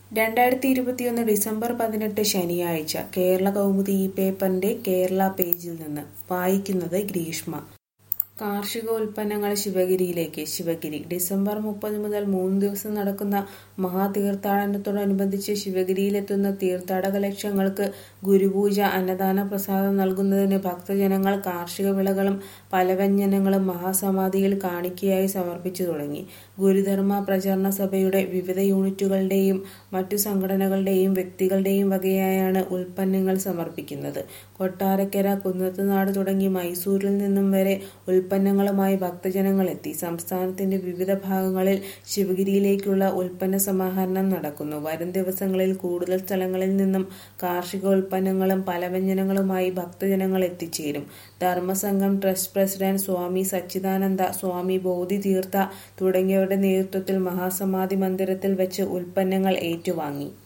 രണ്ടായിരത്തി ഇരുപത്തിയൊന്ന് ഡിസംബർ പതിനെട്ട് ശനിയാഴ്ച കേരള കൗമുദി ഈ പേപ്പറിന്റെ കേരള പേജിൽ നിന്ന് വായിക്കുന്നത് ഗ്രീഷ്മ കാർഷികോൽപ്പന്നങ്ങൾ ശിവഗിരിയിലേക്ക് ശിവഗിരി ഡിസംബർ മുപ്പത് മുതൽ മൂന്ന് ദിവസം നടക്കുന്ന മഹാതീർത്ഥാടനത്തോടനുബന്ധിച്ച് ശിവഗിരിയിലെത്തുന്ന തീർത്ഥാടക ലക്ഷങ്ങൾക്ക് ഗുരുപൂജ അന്നദാന പ്രസാദം നൽകുന്നതിന് ഭക്തജനങ്ങൾ കാർഷിക വിളകളും പലവ്യഞ്ജനങ്ങളും മഹാസമാധിയിൽ കാണിക്കയായി സമർപ്പിച്ചു തുടങ്ങി ഗുരുധർമ്മ പ്രചരണ സഭയുടെ വിവിധ യൂണിറ്റുകളുടെയും മറ്റു സംഘടനകളുടെയും വ്യക്തികളുടെയും വകയായാണ് ഉൽപ്പന്നങ്ങൾ സമർപ്പിക്കുന്നത് കൊട്ടാരക്കര കുന്നത്തുനാട് തുടങ്ങി മൈസൂരിൽ നിന്നും വരെ ഉൽപ്പന്നങ്ങളുമായി ഭക്തജനങ്ങൾ എത്തി സംസ്ഥാനത്തിന്റെ വിവിധ ഭാഗങ്ങളിൽ ശിവഗിരിയിലേക്കുള്ള ഉൽപ്പന്ന സമാഹരണം നടക്കുന്നു വരും ദിവസങ്ങളിൽ കൂടുതൽ സ്ഥലങ്ങളിൽ നിന്നും കാർഷികോൽപ്പന്നങ്ങളും പലവ്യഞ്ജനങ്ങളുമായി ഭക്തജനങ്ങൾ എത്തിച്ചേരും ധർമ്മസംഘം ട്രസ്റ്റ് പ്രസിഡന്റ് സ്വാമി സച്ചിദാനന്ദ സ്വാമി ബോധി തീർത്ഥ തുടങ്ങിയവരുടെ നേതൃത്വത്തിൽ മഹാസമാധി മന്ദിരത്തിൽ വെച്ച് ഉൽപ്പന്നങ്ങൾ ഏറ്റുവാങ്ങി